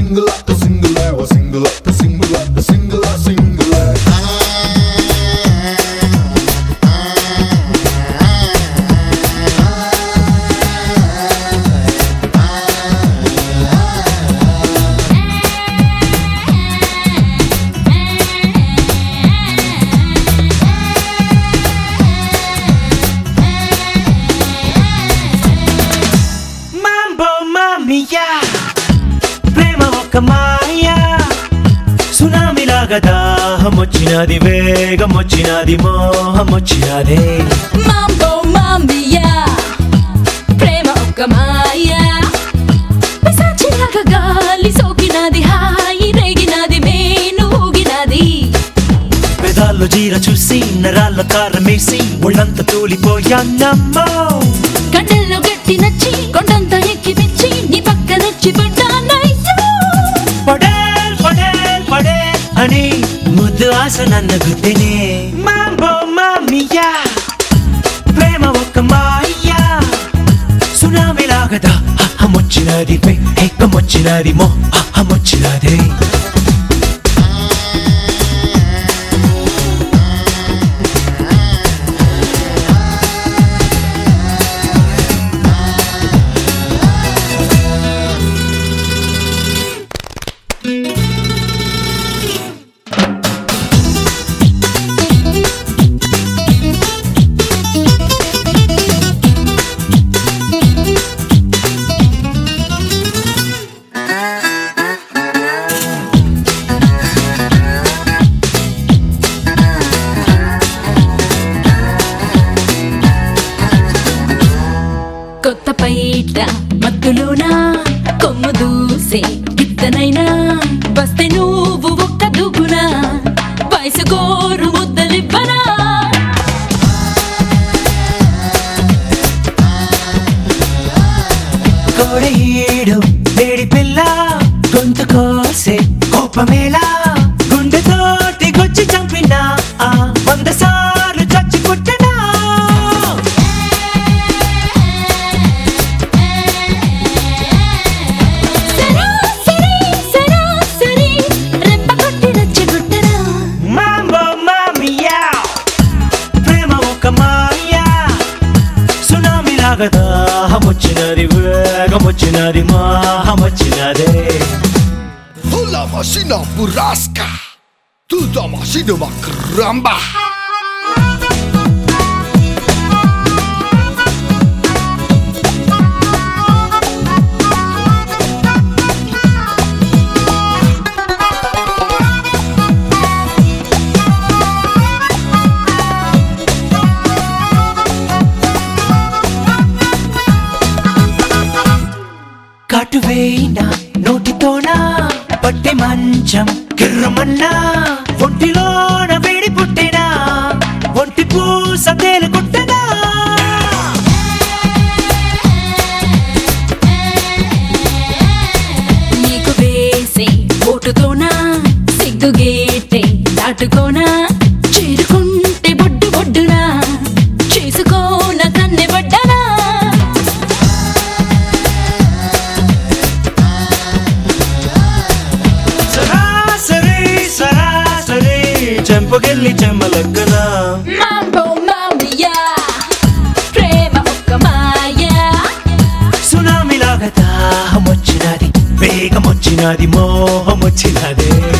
single up, the single up, a single up, the single up, the single up, single up. మాంబో మామియా ప్రేమ ఒక మాయా సునామిలాగా దాహం వచ్చినది వేగం వచ్చినది మోహం వచ్చినదే మాంబో మామియా ప్రేమ ఒక మాయా పిశాచిలాగా గాలి సోకినది హాయి రేగినది మేను ఊగినది పెదాల్లో జీర చూసి నరాల్లో కారమేసి ఒళ్ళంతా తూలిపోయానమ్మో కండల్లో గట్టి నచ్చి కొండంత ఎక్కి మెచ్చి నీ పక్క నచ్చి పడ్డానయ్యో పడేల్ పడేల్ పడేల్ అని ముద్దు ఆశ నన్ను గుద్దినే మాంబో మామియా ప్రేమ ఒక మాయా సునామిలాగా దాహం వచ్చినది వేగం వచ్చినది మోహం వచ్చినది కొత్త పైట మత్తులోన కొమ్ము దూసే గిత్తనైనా వస్తే నువ్వు ఒక్క దుబ్బున వయసు కోరు ముద్దలివ్వనా కోడేడు వేడి పిల్ల గొంతు కోసే కోపమేలా గుండెతోటి గుచ్చి చంపినా ఆ వంద సార్లు చచ్చి పుట్టినా సరాసరి సరాసరి రెప్ప కొట్టి రెచ్చగొట్టరా మాంబో మామియా ప్రేమ ఒక మాయా సునామీలాగా దాహం వచ్చినది వేగం వచ్చినది మాహం వచ్చినదే Hola machina burrasca, tu da machina makramba. కటువేనా నోటితోనా పట్టి మంచం కిర్రమన్నా ఒంటిలోన వేడి పుట్టినా ఒంటి పూస తేలుకుంటనా నీకు వేసే ఓటుతోనా సిగ్గు గేటే దాటుకోనా చేరుకుంటే బొడ్డు బొడ్డునా చేసుకోన కన్నె పడ్డనా సరాసరి సరాసరి చెంపకెళ్ళి చెమ్మలక్కనా మాంబో మామియా ప్రేమ ఒక్క మాయా సునామీలాగా దాహం వచ్చినది వేగం వచ్చినది మోహం వచ్చినదే